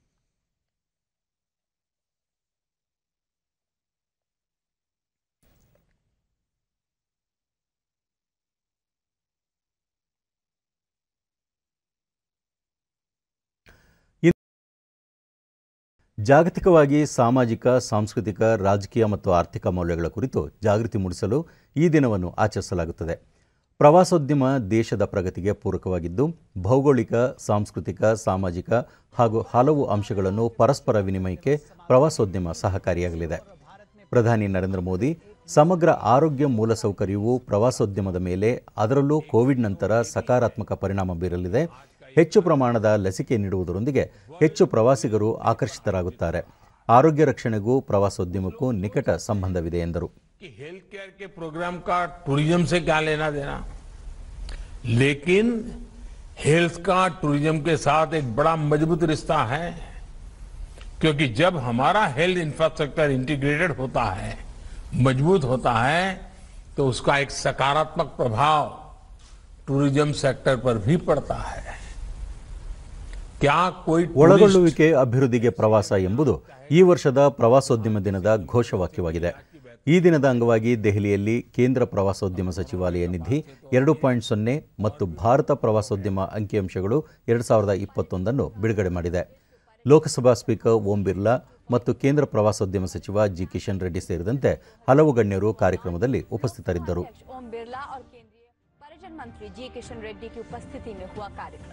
ಜಾಗತಿಕವಾಗಿ ಸಾಮಾಜಿಕ ಸಾಂಸ್ಕೃತಿಕ ರಾಜಕೀಯ ಮತ್ತು ಆರ್ಥಿಕ ಮೌಲ್ಯಗಳ ಕುರಿತು ಜಾಗೃತಿ ಮೂಡಿಸಲು ಈ ದಿನವನ್ನು ಆಚರಿಸಲಾಗುತ್ತದೆ ಪ್ರವಾಸೋದ್ಯಮ ದೇಶದ ಪ್ರಗತಿಗೆ ಪೂರಕವಾಗಿದ್ದು ಭೌಗೋಳಿಕ ಸಾಂಸ್ಕೃತಿಕ ಸಾಮಾಜಿಕ ಹಾಗೂ ಹಲವು ಅಂಶಗಳನ್ನು ಪರಸ್ಪರ ವಿನಿಮಯಕ್ಕೆ ಪ್ರವಾಸೋದ್ಯಮ ಸಹಕಾರಿಯಾಗಲಿದೆ ಪ್ರಧಾನಿ ನರೇಂದ್ರ ಮೋದಿ ಸಮಗ್ರ ಆರೋಗ್ಯ ಮೂಲಸೌಕರ್ಯವು ಪ್ರವಾಸೋದ್ಯಮದ ಮೇಲೆ ಅದರಲ್ಲೂ ಕೋವಿಡ್ ನಂತರ ಸಕಾರಾತ್ಮಕ ಪರಿಣಾಮ ಬೀರಲಿದೆ ಹೆಚ್ಚು ಪ್ರಮಾಣದ ಲಸಿಕೆ ನೀಡುವುದರೊಂದಿಗೆ ಹೆಚ್ಚು ಪ್ರವಾಸಿಗರು ಆಕರ್ಷಿತರಾಗುತ್ತಾರೆ ಆರೋಗ್ಯ ರಕ್ಷಣೆಗೂ ಪ್ರವಾಸೋದ್ಯಮಕ್ಕೂ ನಿಕಟ ಸಂಬಂಧವಿದೆ ಎಂದರು कि हेल्थ केयर के प्रोग्राम का टूरिज्म से क्या लेना देना लेकिन हेल्थ का टूरिज्म के साथ एक बड़ा मजबूत रिश्ता है क्योंकि जब हमारा हेल्थ इंफ्रास्ट्रक्चर इंटीग्रेटेड होता है मजबूत होता है तो उसका एक सकारात्मक प्रभाव टूरिज्म सेक्टर पर भी पड़ता है क्या कोई टूरिस्ट ಒಳಗೊಳ್ಳುವಿಕೆ ಅಭಿವೃದ್ಧಿಗೆ ಪ್ರವಾಸ ಎಂಬುದು ಈ ವರ್ಷದ ಪ್ರವಾಸೋದ್ಯಮ ದಿನದ ಘೋಷವಾಕ್ಯವಾಗಿದೆ ಈ ದಿನದ ಅಂಗವಾಗಿ ದೆಹಲಿಯಲ್ಲಿ ಕೇಂದ್ರ ಪ್ರವಾಸೋದ್ಯಮ ಸಚಿವಾಲಯ ನಿಧಿ ಎರಡು ಪಾಯಿಂಟ್ ಸೊನ್ನೆ ಮತ್ತು ಭಾರತ ಪ್ರವಾಸೋದ್ಯಮ ಅಂಕಿಅಂಶಗಳು ಎರಡು ಸಾವಿರದ ಇಪ್ಪತ್ತೊಂದನ್ನು ಬಿಡುಗಡೆ ಮಾಡಿದೆ ಲೋಕಸಭಾ ಸ್ಪೀಕರ್ ಓಂ ಬಿರ್ಲಾ ಮತ್ತು ಕೇಂದ್ರ ಪ್ರವಾಸೋದ್ಯಮ ಸಚಿವ ಜಿ ಕಿಶನ್ ರೆಡ್ಡಿ ಸೇರಿದಂತೆ ಹಲವು ಗಣ್ಯರು ಕಾರ್ಯಕ್ರಮದಲ್ಲಿ ಉಪಸ್ಥಿತರಿದ್ದರು ओम बिरला और केंद्रीय पर्यटन मंत्री जी किशन रेड्डी की उपस्थिति में हुआ कार्यक्रम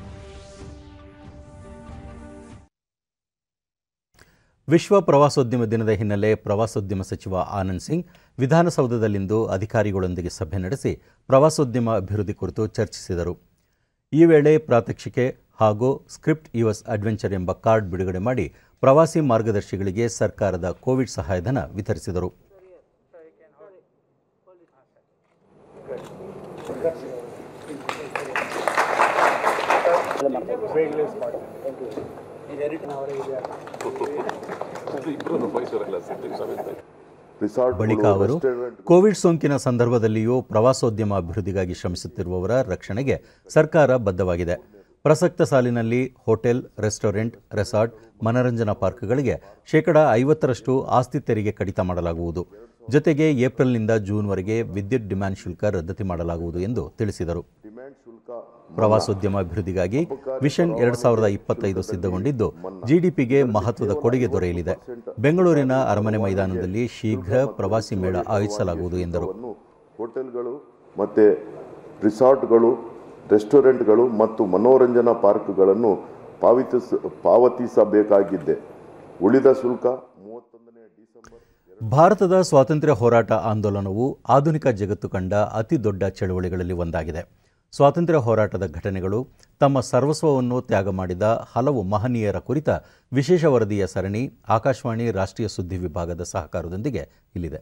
ವಿಶ್ವ ಪ್ರವಾಸೋದ್ಯಮ ದಿನದ ಹಿನ್ನೆಲೆ ಪ್ರವಾಸೋದ್ಯಮ ಸಚಿವ ಆನಂದ್ ಸಿಂಗ್ ವಿಧಾನಸೌಧದಲ್ಲಿಂದು ಅಧಿಕಾರಿಗಳೊಂದಿಗೆ ಸಭೆ ನಡೆಸಿ ಪ್ರವಾಸೋದ್ಯಮ ಅಭಿವೃದ್ಧಿ ಕುರಿತು ಚರ್ಚಿಸಿದರು ಈ ವೇಳೆ ಪ್ರಾತ್ಯಕ್ಷಿಕೆ ಹಾಗೂ ಸ್ಕ್ರಿಪ್ಟ್ ಯುಎಸ್ ಅಡ್ವೆಂಚರ್ ಎಂಬ ಕಾರ್ಡ್ ಬಿಡುಗಡೆ ಮಾಡಿ ಪ್ರವಾಸಿ ಮಾರ್ಗದರ್ಶಿಗಳಿಗೆ ಸರ್ಕಾರದ ಕೋವಿಡ್ ಸಹಾಯಧನ ವಿತರಿಸಿದರು ಬಳಿಕ ಅವರು ಕೋವಿಡ್ ಸೋಂಕಿನ ಸಂದರ್ಭದಲ್ಲಿಯೂ ಪ್ರವಾಸೋದ್ಯಮ ಅಭಿವೃದ್ಧಿಗಾಗಿ ಶ್ರಮಿಸುತ್ತಿರುವವರ ರಕ್ಷಣೆಗೆ ಸರ್ಕಾರ ಬದ್ಧವಾಗಿದೆ ಪ್ರಸಕ್ತ ಸಾಲಿನಲ್ಲಿ ಹೋಟೆಲ್ ರೆಸ್ಟೋರೆಂಟ್ ರೆಸಾರ್ಟ್ ಮನರಂಜನಾ ಪಾರ್ಕ್ಗಳಿಗೆ ಶೇಕಡ ಐವತ್ತರಷ್ಟು ಆಸ್ತಿ ತೆರಿಗೆ ಕಡಿತ ಮಾಡಲಾಗುವುದು ಜೊತೆಗೆ ಏಪ್ರಿಲ್ನಿಂದ ಜೂನ್ವರೆಗೆ ವಿದ್ಯುತ್ ಡಿಮ್ಯಾಂಡ್ ಶುಲ್ಕ ರದ್ದತಿ ಮಾಡಲಾಗುವುದು ಎಂದು ತಿಳಿಸಿದರು ಪ್ರವಾಸೋದ್ಯಮ ಅಭಿವೃದ್ಧಿಗಾಗಿ ವಿಷನ್ ಎರಡು ಸಾವಿರದ ಇಪ್ಪತ್ತೈದು ಸಿದ್ಧಗೊಂಡಿದ್ದು ಜಿಡಿಪಿಗೆ ಮಹತ್ವದ ಕೊಡುಗೆ ದೊರೆಯಲಿದೆ ಬೆಂಗಳೂರಿನ ಅರಮನೆ ಮೈದಾನದಲ್ಲಿ ಶೀಘ್ರ ಪ್ರವಾಸಿ ಮೇಳ ಆಯೋಜಿಸಲಾಗುವುದು ಎಂದರು ಹೋಟೆಲ್ಗಳು ಮತ್ತು ರಿಸಾರ್ಟ್ಗಳು ರೆಸ್ಟೋರೆಂಟ್ಗಳು ಮತ್ತು ಮನೋರಂಜನಾ ಪಾರ್ಕ್ಗಳನ್ನು ಪಾವತಿಸ ಪಾವತಿಸಬೇಕಾಗಿದ್ದೆ ಉಳಿದ ಶುಲ್ಕ ಭಾರತದ ಸ್ವಾತಂತ್ರ್ಯ ಹೋರಾಟ ಆಂದೋಲನವು ಆಧುನಿಕ ಜಗತ್ತು ಕಂಡ ಅತಿ ದೊಡ್ಡ ಚಳವಳಿಗಳಲ್ಲಿ ಒಂದಾಗಿದೆ ಸ್ವಾತಂತ್ರ್ಯ ಹೋರಾಟದ ಘಟನೆಗಳು ತಮ್ಮ ಸರ್ವಸ್ವವನ್ನು ತ್ಯಾಗ ಮಾಡಿದ ಹಲವು ಮಹನೀಯರ ಕುರಿತ ವಿಶೇಷ ವರದಿಯ ಸರಣಿ ಆಕಾಶವಾಣಿ ರಾಷ್ಟ್ರೀಯ ಸುದ್ದಿ ವಿಭಾಗದ ಸಹಕಾರದೊಂದಿಗೆ ಇಲ್ಲಿದೆ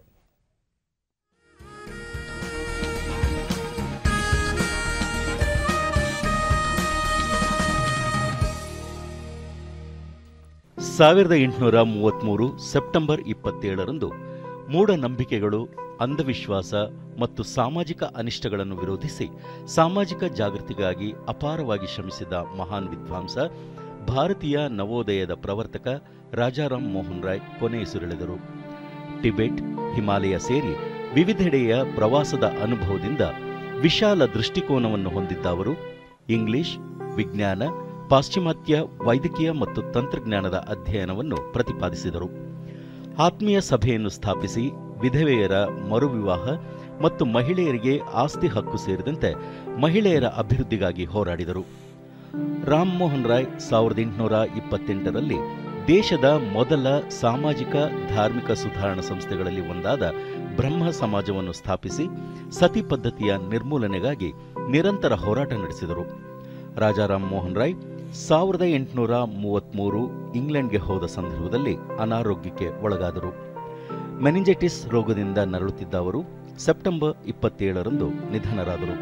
ಸಾವಿರದ ಎಂಟುನೂರ ಮೂವತ್ತ್ಮೂರು ಸೆಪ್ಟೆಂಬರ್ ಇಪ್ಪತ್ತೇಳರಂದು ಮೂಢನಂಬಿಕೆಗಳು ಅಂಧವಿಶ್ವಾಸ ಮತ್ತು ಸಾಮಾಜಿಕ ಅನಿಷ್ಟಗಳನ್ನು ವಿರೋಧಿಸಿ ಸಾಮಾಜಿಕ ಜಾಗೃತಿಗಾಗಿ ಅಪಾರವಾಗಿ ಶ್ರಮಿಸಿದ ಮಹಾನ್ ವಿದ್ವಾಂಸ ಭಾರತೀಯ ನವೋದಯದ ಪ್ರವರ್ತಕ ರಾಜಾರಾಮ್ ಮೋಹನ್ ರಾಯ್ ಕೊನೆಯುಸಿರೆಳೆದರು ಟಿಬೆಟ್ ಹಿಮಾಲಯ ಸೇರಿ ವಿವಿಧೆಡೆಯ ಪ್ರವಾಸದ ಅನುಭವದಿಂದ ವಿಶಾಲ ದೃಷ್ಟಿಕೋನವನ್ನು ಹೊಂದಿದ್ದ ಅವರು ಇಂಗ್ಲಿಷ್ ವಿಜ್ಞಾನ ಪಾಶ್ಚಿಮಾತ್ಯ ವೈದ್ಯಕೀಯ ಮತ್ತು ತಂತ್ರಜ್ಞಾನದ ಅಧ್ಯಯನವನ್ನು ಪ್ರತಿಪಾದಿಸಿದರು ಆತ್ಮೀಯ ಸಭೆಯನ್ನು ಸ್ಥಾಪಿಸಿ ವಿಧವೆಯರ ಮರುವಿವಾಹ ಮತ್ತು ಮಹಿಳೆಯರಿಗೆ ಆಸ್ತಿ ಹಕ್ಕು ಸೇರಿದಂತೆ ಮಹಿಳೆಯರ ಅಭಿವೃದ್ಧಿಗಾಗಿ ಹೋರಾಡಿದರು ರಾಮ್ ಮೋಹನ್ ರಾಯ್ ಸಾವಿರದ ಎಂಟುನೂರ ಇಪ್ಪತ್ತೆಂಟರಲ್ಲಿ ದೇಶದ ಮೊದಲ ಸಾಮಾಜಿಕ ಧಾರ್ಮಿಕ ಸುಧಾರಣಾ ಸಂಸ್ಥೆಗಳಲ್ಲಿ ಒಂದಾದ ಬ್ರಹ್ಮ ಸಮಾಜವನ್ನು ಸ್ಥಾಪಿಸಿ ಸತಿ ಪದ್ಧತಿಯ ನಿರ್ಮೂಲನೆಗಾಗಿ ನಿರಂತರ ಹೋರಾಟ ನಡೆಸಿದರು ರಾಜಾರಾಮ್ ಮೋಹನ್ ರಾಯ್ ಸಾವಿರದ ಎಂಟುನೂರ ಮೂವತ್ತ್ಮೂರು ಇಂಗ್ಲೆಂಡ್ಗೆ ಹೋದ ಸಂದರ್ಭದಲ್ಲಿ ಅನಾರೋಗ್ಯಕ್ಕೆ ಒಳಗಾದರು ಮೆನಿಂಜೈಟಿಸ್ ರೋಗದಿಂದ ನರಳುತ್ತಿದ್ದ ಅವರು ಸೆಪ್ಟೆಂಬರ್ ಇಪ್ಪತ್ತೇಳರಂದು ನಿಧನರಾದರು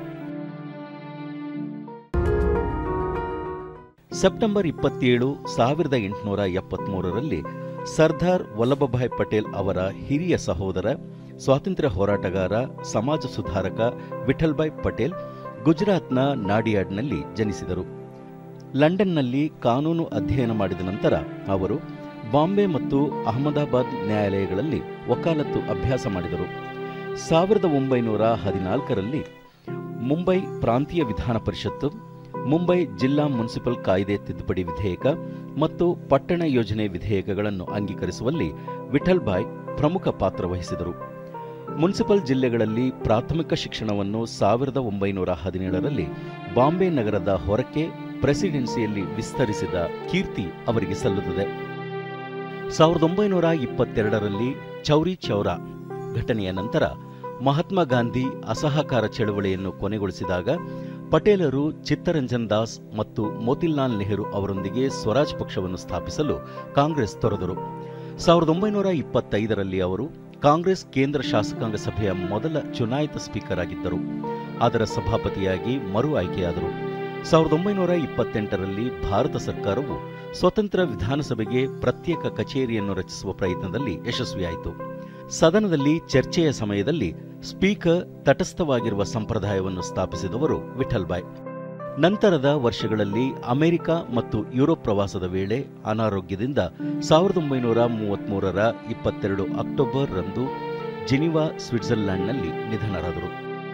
ಸೆಪ್ಟೆಂಬರ್ ಇಪ್ಪತ್ತೇಳು ಸಾವಿರದ ಎಂಟುನೂರ ಎಪ್ಪತ್ಮೂರರಲ್ಲಿ ಸರ್ದಾರ್ ವಲ್ಲಭಭಾಯ್ ಪಟೇಲ್ ಅವರ ಹಿರಿಯ ಸಹೋದರ ಸ್ವಾತಂತ್ರ್ಯ ಹೋರಾಟಗಾರ ಸಮಾಜ ಸುಧಾರಕ ವಿಠಲ್ಭಾಯ್ ಪಟೇಲ್ ಗುಜರಾತ್ನ ನಾಡಿಯಾಡ್ನಲ್ಲಿ ಜನಿಸಿದರು ಲಂಡನ್ನಲ್ಲಿ ಕಾನೂನು ಅಧ್ಯಯನ ಮಾಡಿದ ನಂತರ ಅವರು ಬಾಂಬೆ ಮತ್ತು ಅಹಮದಾಬಾದ್ ನ್ಯಾಯಾಲಯಗಳಲ್ಲಿ ವಕಾಲತ್ತು ಅಭ್ಯಾಸ ಮಾಡಿದರು ಸಾವಿರದ ಒಂಬೈನೂರ ಹದಿನಾಲ್ಕರಲ್ಲಿ ಮುಂಬೈ ಪ್ರಾಂತೀಯ ವಿಧಾನ ಪರಿಷತ್ತು ಮುಂಬೈ ಜಿಲ್ಲಾ ಮುನ್ಸಿಪಲ್ ಕಾಯ್ದೆ ತಿದ್ದುಪಡಿ ವಿಧೇಯಕ ಮತ್ತು ಪಟ್ಟಣ ಯೋಜನೆ ವಿಧೇಯಕಗಳನ್ನು ಅಂಗೀಕರಿಸುವಲ್ಲಿ ವಿಠಲ್ ಭಾಯ್ ಪ್ರಮುಖ ಪಾತ್ರ ವಹಿಸಿದರು ಮುನ್ಸಿಪಲ್ ಜಿಲ್ಲೆಗಳಲ್ಲಿ ಪ್ರಾಥಮಿಕ ಶಿಕ್ಷಣವನ್ನು ಸಾವಿರದ ಒಂಬೈನೂರ ಹದಿನೇಳರಲ್ಲಿ ಬಾಂಬೆ ನಗರದ ಹೊರಕ್ಕೆ ಪ್ರೆಸಿಡೆನ್ಸಿಯಲ್ಲಿ ವಿಸ್ತರಿಸಿದ ಕೀರ್ತಿ ಅವರಿಗೆ ಸಲ್ಲುತ್ತದೆ ಸಾವಿರದ ಒಂಬೈನೂರ ಇಪ್ಪತ್ತೆರಡರಲ್ಲಿ ಚೌರಿ ಚೌರಾ ಘಟನೆಯ ನಂತರ ಮಹಾತ್ಮ ಗಾಂಧಿ ಅಸಹಕಾರ ಚಳವಳಿಯನ್ನು ಕೊನೆಗೊಳಿಸಿದಾಗ ಪಟೇಲರು ಚಿತ್ತರಂಜನ್ ದಾಸ್ ಮತ್ತು ಮೋತಿಲಾಲ್ ನೆಹರು ಅವರೊಂದಿಗೆ ಸ್ವರಾಜ್ ಪಕ್ಷವನ್ನು ಸ್ಥಾಪಿಸಲು ಕಾಂಗ್ರೆಸ್ ತೊರೆದರು ಸಾವಿರದ ಒಂಬೈನೂರ ಇಪ್ಪತ್ತೈದರಲ್ಲಿ ಅವರು ಕಾಂಗ್ರೆಸ್ ಕೇಂದ್ರ ಶಾಸಕಾಂಗ ಸಭೆಯ ಮೊದಲ ಚುನಾಯಿತ ಸ್ಪೀಕರ್ ಆಗಿದ್ದರು ಅದರ ಸಭಾಪತಿಯಾಗಿ ಮರು ಆಯ್ಕೆಯಾದರು ಸಾವಿರದ ಒಂಬೈನೂರ ಇಪ್ಪತ್ತೆಂಟರಲ್ಲಿ ಭಾರತ ಸರ್ಕಾರವು ಸ್ವತಂತ್ರ ವಿಧಾನಸಭೆಗೆ ಪ್ರತ್ಯೇಕ ಕಚೇರಿಯನ್ನು ರಚಿಸುವ ಪ್ರಯತ್ನದಲ್ಲಿ ಯಶಸ್ವಿಯಾಯಿತು ಸದನದಲ್ಲಿ ಚರ್ಚೆಯ ಸಮಯದಲ್ಲಿ ಸ್ಪೀಕರ್ ತಟಸ್ಥವಾಗಿರುವ ಸಂಪ್ರದಾಯವನ್ನು ಸ್ಥಾಪಿಸಿದವರು ವಿಠಲ್ಬಾಯ್ ನಂತರದ ವರ್ಷಗಳಲ್ಲಿ ಅಮೆರಿಕ ಮತ್ತು ಯುರೋಪ್ ಪ್ರವಾಸದ ವೇಳೆ ಅನಾರೋಗ್ಯದಿಂದ ಸಾವಿರದ ಒಂಬೈನೂರ ಮೂವತ್ಮೂರರ ಇಪ್ಪತ್ತೆರಡು ಅಕ್ಟೋಬರ್ ರಂದು ಜಿನಿವಾ ಸ್ವಿಟ್ಜರ್ಲ್ಯಾಂಡ್ನಲ್ಲಿ ನಿಧನರಾದರು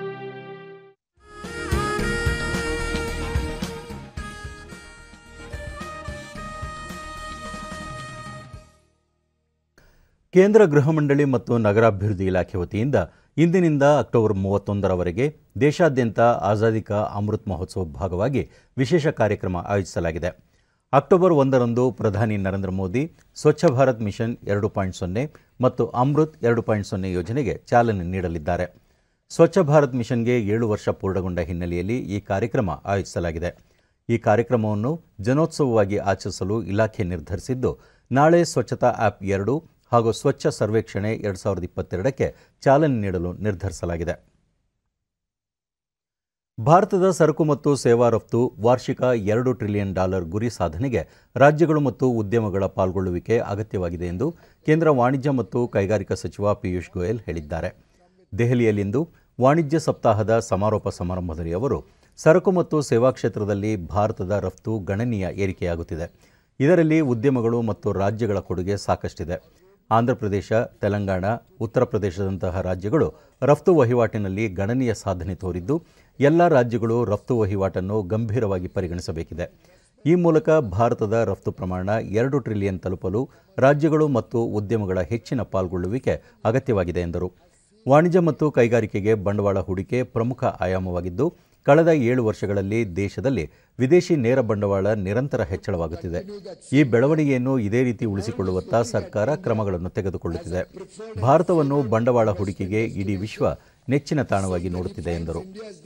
ಕೇಂದ್ರ ಗೃಹ ಮಂಡಳಿ ಮತ್ತು ನಗರಾಭಿವೃದ್ಧಿ ಇಲಾಖೆ ವತಿಯಿಂದ ಇಂದಿನಿಂದ ಅಕ್ಟೋಬರ್ ಮೂವತ್ತೊಂದರವರೆಗೆ ದೇಶಾದ್ಯಂತ ಆಜಾದಿ ಕಾ ಅಮೃತ್ ಮಹೋತ್ಸವ ಭಾಗವಾಗಿ ವಿಶೇಷ ಕಾರ್ಯಕ್ರಮ ಆಯೋಜಿಸಲಾಗಿದೆ ಅಕ್ಟೋಬರ್ ಒಂದರಂದು ಪ್ರಧಾನಿ ನರೇಂದ್ರ ಮೋದಿ ಸ್ವಚ್ಛ ಭಾರತ್ ಮಿಷನ್ ಎರಡು ಪಾಯಿಂಟ್ ಸೊನ್ನೆ ಮತ್ತು ಅಮೃತ್ ಎರಡು ಪಾಯಿಂಟ್ ಸೊನ್ನೆ ಯೋಜನೆಗೆ ಚಾಲನೆ ನೀಡಲಿದ್ದಾರೆ ಸ್ವಚ್ಛ ಭಾರತ್ ಮಿಷನ್ಗೆ ಏಳು ವರ್ಷ ಪೂರ್ಣಗೊಂಡ ಹಿನ್ನೆಲೆಯಲ್ಲಿ ಈ ಕಾರ್ಯಕ್ರಮ ಆಯೋಜಿಸಲಾಗಿದೆ ಈ ಕಾರ್ಯಕ್ರಮವನ್ನು ಜನೋತ್ಸವವಾಗಿ ಆಚರಿಸಲು ಇಲಾಖೆ ನಿರ್ಧರಿಸಿದ್ದು ನಾಳೆ ಸ್ವಚ್ಛತಾ ಆ್ಯಪ್ ಎರಡು ಹಾಗೂ ಸ್ವಚ್ಛ ಸರ್ವೇಕ್ಷಣೆ ಎರಡು ಸಾವಿರದ ಇಪ್ಪತ್ತೆರಡಕ್ಕೆ ಚಾಲನೆ ನೀಡಲು ನಿರ್ಧರಿಸಲಾಗಿದೆ ಭಾರತದ ಸರಕು ಮತ್ತು ಸೇವಾ ರಫ್ತು ವಾರ್ಷಿಕ ಎರಡು ಟ್ರಿಲಿಯನ್ ಡಾಲರ್ ಗುರಿ ಸಾಧನೆಗೆ ರಾಜ್ಯಗಳು ಮತ್ತು ಉದ್ಯಮಗಳ ಪಾಲ್ಗೊಳ್ಳುವಿಕೆ ಅಗತ್ಯವಾಗಿದೆ ಎಂದು ಕೇಂದ್ರ ವಾಣಿಜ್ಯ ಮತ್ತು ಕೈಗಾರಿಕಾ ಸಚಿವ ಪಿಯೂಷ್ ಗೋಯಲ್ ಹೇಳಿದ್ದಾರೆ ದೆಹಲಿಯಲ್ಲಿಂದು ವಾಣಿಜ್ಯ ಸಪ್ತಾಹದ ಸಮಾರೋಪ ಸಮಾರಂಭದಲ್ಲಿ ಅವರು ಸರಕು ಮತ್ತು ಸೇವಾ ಕ್ಷೇತ್ರದಲ್ಲಿ ಭಾರತದ ರಫ್ತು ಗಣನೀಯ ಏರಿಕೆಯಾಗುತ್ತಿದೆ ಇದರಲ್ಲಿ ಉದ್ಯಮಗಳು ಮತ್ತು ರಾಜ್ಯಗಳ ಕೊಡುಗೆ ಸಾಕಷ್ಟಿದೆ ಆಂಧ್ರಪ್ರದೇಶ ತೆಲಂಗಾಣ ಉತ್ತರ ಪ್ರದೇಶದಂತಹ ರಾಜ್ಯಗಳು ರಫ್ತು ವಹಿವಾಟಿನಲ್ಲಿ ಗಣನೀಯ ಸಾಧನೆ ತೋರಿದ್ದು ಎಲ್ಲ ರಾಜ್ಯಗಳು ರಫ್ತು ವಹಿವಾಟನ್ನು ಗಂಭೀರವಾಗಿ ಪರಿಗಣಿಸಬೇಕಿದೆ ಈ ಮೂಲಕ ಭಾರತದ ರಫ್ತು ಪ್ರಮಾಣ ಎರಡು ಟ್ರಿಲಿಯನ್ ತಲುಪಲು ರಾಜ್ಯಗಳು ಮತ್ತು ಉದ್ಯಮಗಳ ಹೆಚ್ಚಿನ ಪಾಲ್ಗೊಳ್ಳುವಿಕೆ ಅಗತ್ಯವಾಗಿದೆ ಎಂದರು ವಾಣಿಜ್ಯ ಮತ್ತು ಕೈಗಾರಿಕೆಗೆ ಬಂಡವಾಳ ಹೂಡಿಕೆ ಪ್ರಮುಖ ಆಯಾಮವಾಗಿದ್ದು ಕಳೆದ ಏಳು ವರ್ಷಗಳಲ್ಲಿ ದೇಶದಲ್ಲಿ ವಿದೇಶಿ ನೇರ ಬಂಡವಾಳ ನಿರಂತರ ಹೆಚ್ಚಳವಾಗುತ್ತಿದೆ ಈ ಬೆಳವಣಿಗೆಯನ್ನು ಇದೇ ರೀತಿ ಉಳಿಸಿಕೊಳ್ಳುವತ್ತ ಸರ್ಕಾರ ಕ್ರಮಗಳನ್ನು ತೆಗೆದುಕೊಳ್ಳುತ್ತಿದೆ ಭಾರತವನ್ನು ಬಂಡವಾಳ ಹೂಡಿಕೆಗೆ ಇಡೀ ವಿಶ್ವ ನೆಚ್ಚಿನ ತಾಣವಾಗಿ ನೋಡುತ್ತಿದೆ ಎಂದರು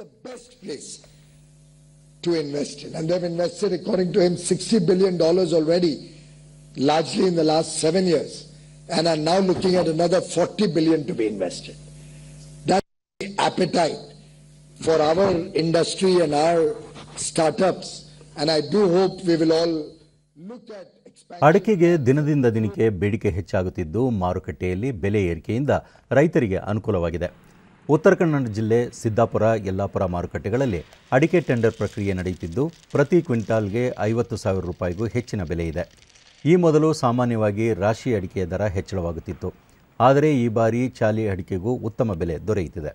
to invest in. And they've invested, according to him, $60 billion already, largely in the last seven years, and are now looking at another 40 billion to be invested. That's the appetite for our industry and our startups. And I do hope we will all look at ಅಡಿಕೆಗೆ ದಿನದಿಂದ ದಿನಕ್ಕೆ ಬೇಡಿಕೆ ಹೆಚ್ಚಾಗುತ್ತಿದ್ದು ಮಾರುಕಟ್ಟೆಯಲ್ಲಿ ಬೆಲೆ ಏರಿಕೆಯಿಂದ ರೈತರಿಗೆ ಅನುಕೂಲವಾಗಿದೆ ಉತ್ತರ ಕನ್ನಡ ಜಿಲ್ಲೆ ಸಿದ್ದಾಪುರ ಯಲ್ಲಾಪುರ ಮಾರುಕಟ್ಟೆಗಳಲ್ಲಿ ಅಡಿಕೆ ಟೆಂಡರ್ ಪ್ರಕ್ರಿಯೆ ನಡೆಯುತ್ತಿದ್ದು ಪ್ರತಿ ಕ್ವಿಂಟಾಲ್ಗೆ ಐವತ್ತು ಸಾವಿರ ರೂಪಾಯಿಗೂ ಹೆಚ್ಚಿನ ಬೆಲೆ ಇದೆ ಈ ಮೊದಲು ಸಾಮಾನ್ಯವಾಗಿ ರಾಶಿ ಅಡಿಕೆಯ ದರ ಹೆಚ್ಚಳವಾಗುತ್ತಿತ್ತು ಆದರೆ ಈ ಬಾರಿ ಚಾಲಿ ಅಡಿಕೆಗೂ ಉತ್ತಮ ಬೆಲೆ ದೊರೆಯುತ್ತಿದೆ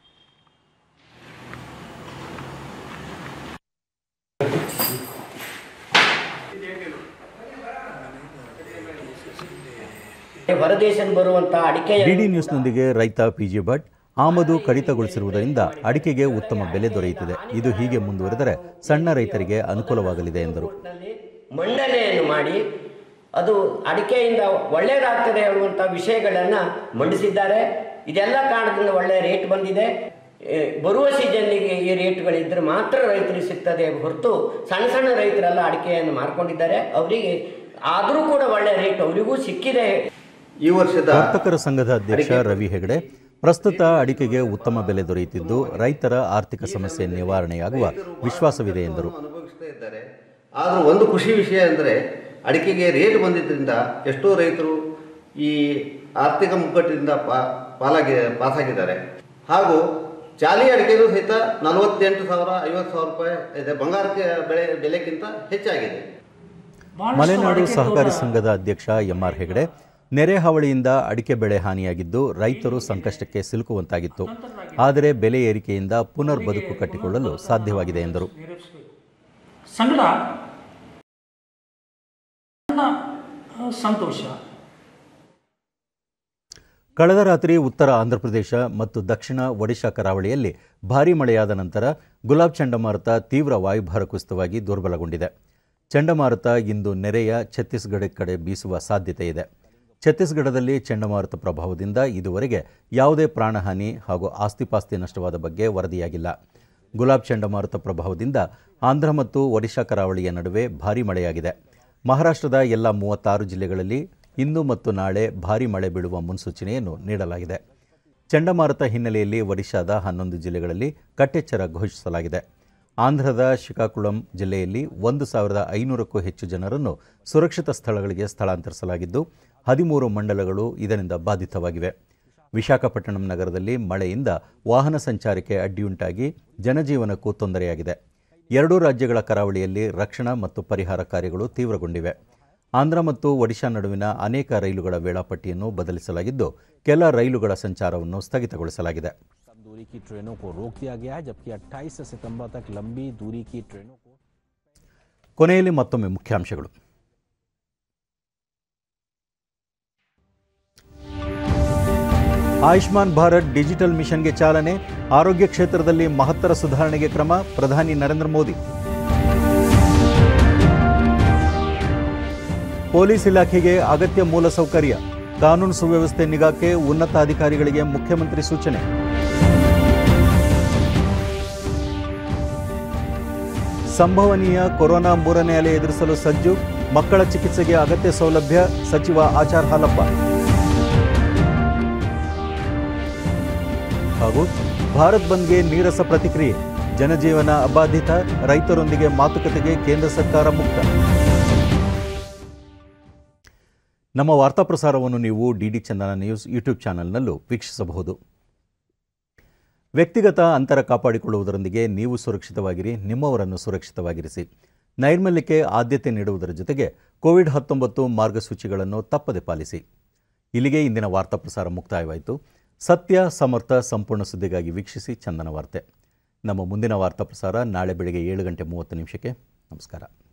ಹೊರದೇಶದಿಂದ ಬರುವಂತಹ ಅಡಿಕೆಯ ಡಿಡಿ ನ್ಯೂಸ್ನೊಂದಿಗೆ ರೈತ ಪಿಜಿ ಭಟ್ ಆಮದು ಕಡಿತಗೊಳಿಸಿರುವುದರಿಂದ ಅಡಿಕೆಗೆ ಉತ್ತಮ ಬೆಲೆ ದೊರೆಯುತ್ತಿದೆ ಇದು ಹೀಗೆ ಮುಂದುವರೆದರೆ ಸಣ್ಣ ರೈತರಿಗೆ ಅನುಕೂಲವಾಗಲಿದೆ ಎಂದರು ಮಂಡನೆಯನ್ನು ಮಾಡಿ ಅದು ಅಡಿಕೆಯಿಂದ ಒಳ್ಳೆಯದಾಗ್ತದೆ ಹೇಳುವಂಥ ವಿಷಯಗಳನ್ನು ಮಂಡಿಸಿದ್ದಾರೆ ಇದೆಲ್ಲ ಕಾರಣದಿಂದ ಒಳ್ಳೆಯ ರೇಟ್ ಬಂದಿದೆ ಏ, ಬರುವ ಸೀಸನ್ನಿಗೆ ಈ ರೇಟ್ಗಳಿದ್ರೆ ಮಾತ್ರ ರೈತರಿಗೆ ಸಿಗ್ತದೆ ಹೊರತು ಸಣ್ಣ ಸಣ್ಣ ರೈತರೆಲ್ಲ ಅಡಿಕೆಯನ್ನು ಮಾರ್ಕೊಂಡಿದ್ದಾರೆ ಅವರಿಗೆ ಆದರೂ ಕೂಡ ಒಳ್ಳೆಯ ರೇಟ್ ಅವರಿಗೂ ಸಿಕ್ಕಿದೆ ಈ ವರ್ಷದ ವರ್ತಕರ ಸಂಘದ ಅಧ್ಯಕ್ಷ ರವಿ ಹೆಗಡೆ ಪ್ರಸ್ತುತ ಅಡಿಕೆಗೆ ಉತ್ತಮ ಬೆಲೆ ದೊರೆಯುತ್ತಿದ್ದು ರೈತರ ಆರ್ಥಿಕ ಸಮಸ್ಯೆ ನಿವಾರಣೆಯಾಗುವ ವಿಶ್ವಾಸವಿದೆ ಎಂದರು ಅನುಭವಿಸ್ತಾ ಇದ್ದಾರೆ ಆದರೂ ಒಂದು ಖುಷಿ ವಿಷಯ ಅಂದರೆ ಅಡಿಕೆಗೆ ರೇಟ್ ಬಂದಿದ್ದರಿಂದ ಎಷ್ಟೋ ರೈತರು ಈ ಆರ್ಥಿಕ ಮುಗ್ಗಟ್ಟಿನಿಂದ ಪಾ ಪಾಲಾಗಿ ಪಾಸಾಗಿದ್ದಾರೆ ಹಾಗೂ ಚಾಲಿ ಅಡಿಕೆಗೂ ಸಹಿತ ನಲವತ್ತೆಂಟು ಸಾವಿರ ಐವತ್ತು ಸಾವಿರ ರೂಪಾಯಿ ಇದೆ ಬಂಗಾರಕ್ಕೆ ಬೆಳೆ ಬೆಲೆಗಿಂತ ಹೆಚ್ಚಾಗಿದೆ ಮಲೆನಾಡು ಸಹಕಾರಿ ಸಂಘದ ಅಧ್ಯಕ್ಷ ಎಂಆರ್ ಹೆಗಡೆ ನೆರೆ ಹಾವಳಿಯಿಂದ ಅಡಿಕೆ ಬೆಳೆ ಹಾನಿಯಾಗಿದ್ದು ರೈತರು ಸಂಕಷ್ಟಕ್ಕೆ ಸಿಲುಕುವಂತಾಗಿತ್ತು ಆದರೆ ಬೆಲೆ ಏರಿಕೆಯಿಂದ ಪುನರ್ ಬದುಕು ಕಟ್ಟಿಕೊಳ್ಳಲು ಸಾಧ್ಯವಾಗಿದೆ ಎಂದರು ಸಂಗಡ ನನ್ನ ಆ, ಸಂತೋಷ ಕಳೆದ ರಾತ್ರಿ ಉತ್ತರ ಆಂಧ್ರಪ್ರದೇಶ ಮತ್ತು ದಕ್ಷಿಣ ಒಡಿಶಾ ಕರಾವಳಿಯಲ್ಲಿ ಭಾರೀ ಮಳೆಯಾದ ನಂತರ ಗುಲಾಬ್ ಚಂಡಮಾರುತ ತೀವ್ರ ವಾಯುಭಾರ ಕುಸಿತವಾಗಿ ದುರ್ಬಲಗೊಂಡಿದೆ ಚಂಡಮಾರುತ ಇಂದು ನೆರೆಯ ಛತ್ತೀಸ್ಗಢ ಕಡೆ ಬೀಸುವ ಸಾಧ್ಯತೆ ಇದೆ ಛತ್ತೀಸ್ಗಢದಲ್ಲಿ ಚಂಡಮಾರುತ ಪ್ರಭಾವದಿಂದ ಇದುವರೆಗೆ ಯಾವುದೇ ಪ್ರಾಣಹಾನಿ ಹಾಗೂ ಆಸ್ತಿಪಾಸ್ತಿ ನಷ್ಟವಾದ ಬಗ್ಗೆ ವರದಿಯಾಗಿಲ್ಲ ಗುಲಾಬ್ ಚಂಡಮಾರುತ ಪ್ರಭಾವದಿಂದ ಆಂಧ್ರ ಮತ್ತು ಒಡಿಶಾ ಕರಾವಳಿಯ ನಡುವೆ ಭಾರೀ ಮಳೆಯಾಗಿದೆ ಮಹಾರಾಷ್ಟ್ರದ ಎಲ್ಲ ಮೂವತ್ತಾರು ಜಿಲ್ಲೆಗಳಲ್ಲಿ ಇಂದು ಮತ್ತು ನಾಳೆ ಭಾರೀ ಮಳೆ ಬೀಳುವ ಮುನ್ಸೂಚನೆಯನ್ನು ನೀಡಲಾಗಿದೆ ಚಂಡಮಾರುತ ಹಿನ್ನೆಲೆಯಲ್ಲಿ ಒಡಿಶಾದ ಹನ್ನೊಂದು ಜಿಲ್ಲೆಗಳಲ್ಲಿ ಕಟ್ಟೆಚ್ಚರ ಘೋಷಿಸಲಾಗಿದೆ ಆಂಧ್ರದ ಶ್ರೀಕಾಕುಳಂ ಜಿಲ್ಲೆಯಲ್ಲಿ ಒಂದು ಸಾವಿರದ ಐನೂರಕ್ಕೂ ಹೆಚ್ಚು ಜನರನ್ನು ಸುರಕ್ಷಿತ ಸ್ಥಳಗಳಿಗೆ ಸ್ಥಳಾಂತರಿಸಲಾಗಿದ್ದು ಹದಿಮೂರು ಮಂಡಲಗಳು ಇದರಿಂದ ಬಾಧಿತವಾಗಿವೆ ವಿಶಾಖಪಟ್ಟಣಂ ನಗರದಲ್ಲಿ ಮಳೆಯಿಂದ ವಾಹನ ಸಂಚಾರಕ್ಕೆ ಅಡ್ಡಿಯುಂಟಾಗಿ ಜನಜೀವನಕ್ಕೂ ತೊಂದರೆಯಾಗಿದೆ ಎರಡೂ ರಾಜ್ಯಗಳ ಕರಾವಳಿಯಲ್ಲಿ ರಕ್ಷಣಾ ಮತ್ತು ಪರಿಹಾರ ಕಾರ್ಯಗಳು ತೀವ್ರಗೊಂಡಿವೆ ಆಂಧ್ರ ಮತ್ತು ಒಡಿಶಾ ನಡುವಿನ ಅನೇಕ ರೈಲುಗಳ ವೇಳಾಪಟ್ಟಿಯನ್ನು ಬದಲಿಸಲಾಗಿದ್ದು ಕೆಲ ರೈಲುಗಳ ಸಂಚಾರವನ್ನು ಸ್ಥಗಿತಗೊಳಿಸಲಾಗಿದೆ दूरी की ट्रेनों को रोक दिया गया है जबकि 28 सितंबर तक लंबी दूरी की ट्रेनों को ಕೊನೆಯಲ್ಲಿ ಮತ್ತೊಮ್ಮೆ ಮುಖ್ಯಾಂಶಗಳು ಆಯುಷ್ಮಾನ್ ಭಾರತ್ ಡಿಜಿಟಲ್ ಮಿಷನ್ಗೆ ಚಾಲನೆ ಆರೋಗ್ಯ ಕ್ಷೇತ್ರದಲ್ಲಿ ಮಹತ್ತರ ಸುಧಾರಣೆಗೆ ಕ್ರಮ ಪ್ರಧಾನಿ ನರೇಂದ್ರ ಮೋದಿ ಪೊಲೀಸ್ ಇಲಾಖೆಗೆ ಅಗತ್ಯ ಮೂಲಸೌಕರ್ಯ ಕಾನೂನು ಸುವ್ಯವಸ್ಥೆ ನಿಗಾಕ್ಕೆ ಉನ್ನತ ಅಧಿಕಾರಿಗಳಿಗೆ ಮುಖ್ಯಮಂತ್ರಿ ಸೂಚನೆ ಸಂಭವನೀಯ ಕೊರೋನಾ ಮೂರನೇ ಅಲೆ ಎದುರಿಸಲು ಸಜ್ಜು ಮಕ್ಕಳ ಚಿಕಿತ್ಸೆಗೆ ಅಗತ್ಯ ಸೌಲಭ್ಯ ಸಚಿವ ಆಚಾರ್ ಹಾಲಪ್ಪ ಹಾಗೂ ಭಾರತ್ ಬಂದ್ಗೆ ನೀರಸ ಪ್ರತಿಕ್ರಿಯೆ ಜನಜೀವನ ಅಬಾಧಿತ ರೈತರೊಂದಿಗೆ ಮಾತುಕತೆಗೆ ಕೇಂದ್ರ ಸರ್ಕಾರ ಮುಕ್ತ ನಮ್ಮ ವಾರ್ತಾ ಪ್ರಸಾರವನ್ನು ನೀವು ಡಿಡಿ ಚಂದನ ನ್ಯೂಸ್ ಯೂಟ್ಯೂಬ್ ಚಾನೆಲ್ನಲ್ಲೂ ವೀಕ್ಷಿಸಬಹುದು ವ್ಯಕ್ತಿಗತ ಅಂತರ ಕಾಪಾಡಿಕೊಳ್ಳುವುದರೊಂದಿಗೆ ನೀವು ಸುರಕ್ಷಿತವಾಗಿರಿ ನಿಮ್ಮವರನ್ನು ಸುರಕ್ಷಿತವಾಗಿರಿಸಿ ನೈರ್ಮಲ್ಯಕ್ಕೆ ಆದ್ಯತೆ ನೀಡುವುದರ ಜೊತೆಗೆ ಕೋವಿಡ್ ಹತ್ತೊಂಬತ್ತು ಮಾರ್ಗಸೂಚಿಗಳನ್ನು ತಪ್ಪದೆ ಪಾಲಿಸಿ ಇಲ್ಲಿಗೆ ಇಂದಿನ ವಾರ್ತಾ ಪ್ರಸಾರ ಮುಕ್ತಾಯವಾಯಿತು ಸತ್ಯ ಸಮರ್ಥ ಸಂಪೂರ್ಣ ಸುದ್ದಿಗಾಗಿ ವೀಕ್ಷಿಸಿ ಚಂದನ ವಾರ್ತೆ ನಮ್ಮ ಮುಂದಿನ ವಾರ್ತಾ ಪ್ರಸಾರ ನಾಳೆ ಬೆಳಗ್ಗೆ ಏಳು ಗಂಟೆ ಮೂವತ್ತು ನಿಮಿಷಕ್ಕೆ ನಮಸ್ಕಾರ